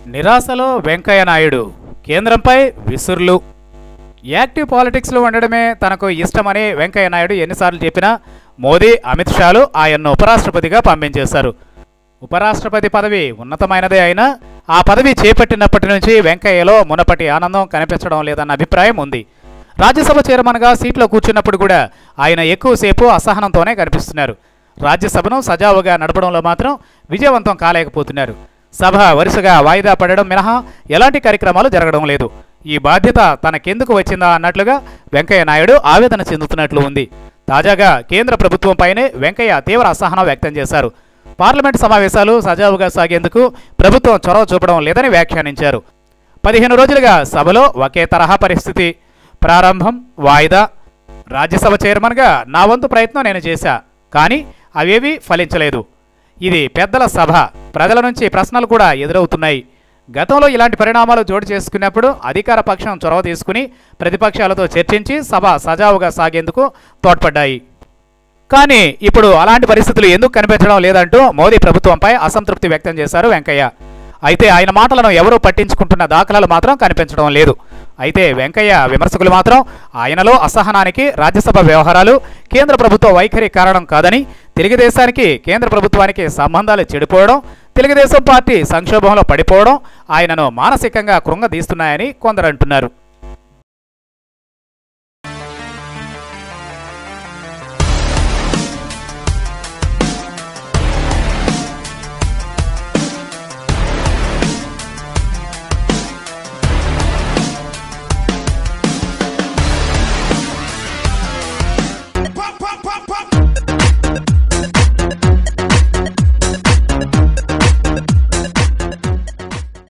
నిరాశలో వెంకయ్య నాయుడు కేంద్రంపై విసుర్లు యాక్టివ్ పాలిటిక్స్లో ఉండడమే తనకు ఇష్టమని వెంకయ్య నాయుడు ఎన్నిసార్లు చెప్పినా మోదీ అమిత్ షాలు ఆయన్ను ఉపరాష్ట్రపతిగా పంపించేశారు ఉపరాష్ట్రపతి పదవి ఉన్నతమైనదే అయినా ఆ పదవి చేపట్టినప్పటి నుంచి వెంకయ్యలో మునపటి ఆనందం కనిపించడం లేదన్న అభిప్రాయం ఉంది రాజ్యసభ చైర్మన్గా సీట్లో కూర్చున్నప్పుడు కూడా ఆయన ఎక్కువసేపు అసహనంతోనే కనిపిస్తున్నారు రాజ్యసభను సజావుగా నడపడంలో మాత్రం విజయవంతం కాలేకపోతున్నారు సభ వరుసగా వాయిదా పడడం మినహా ఎలాంటి కార్యక్రమాలు జరగడం లేదు ఈ బాధ్యత తనకెందుకు వచ్చిందా అన్నట్లుగా వెంకయ్య నాయుడు ఆవేదన చెందుతున్నట్లు ఉంది తాజాగా కేంద్ర ప్రభుత్వంపైనే వెంకయ్య తీవ్ర అసహనం వ్యక్తం చేశారు పార్లమెంట్ సమావేశాలు సజావుగా సాగేందుకు ప్రభుత్వం చొరవ చూపడం లేదని వ్యాఖ్యానించారు పదిహేను రోజులుగా సభలో ఒకే తరహా పరిస్థితి ప్రారంభం వాయిదా రాజ్యసభ చైర్మన్గా నా వంతు ప్రయత్నం నేను చేశా కానీ అవేవీ ఫలించలేదు ఇది పెద్దల సభ ప్రజల నుంచి ప్రశ్నలు కూడా ఎదురవుతున్నాయి గతంలో ఇలాంటి పరిణామాలు చోటు చేసుకున్నప్పుడు అధికార పక్షం చొరవ తీసుకుని ప్రతిపక్షాలతో చర్చించి సభ సజావుగా సాగేందుకు తోడ్పడ్డాయి కానీ ఇప్పుడు అలాంటి పరిస్థితులు ఎందుకు కనిపించడం లేదంటూ మోదీ ప్రభుత్వంపై అసంతృప్తి వ్యక్తం చేశారు వెంకయ్య అయితే ఆయన మాటలను ఎవరూ పట్టించుకుంటున్న దాఖలాలు మాత్రం కనిపించడం లేదు అయితే వెంకయ్య విమర్శకులు మాత్రం ఆయనలో అసహనానికి రాజ్యసభ వ్యవహారాలు కేంద్ర ప్రభుత్వ వైఖరి కారణం కాదని తెలుగుదేశానికి కేంద్ర ప్రభుత్వానికి సంబంధాలు చెడిపోవడం తెలుగుదేశం పార్టీ సంక్షోభంలో పడిపోవడం ఆయనను మానసికంగా కృంగదీస్తున్నాయని కొందరు అంటున్నారు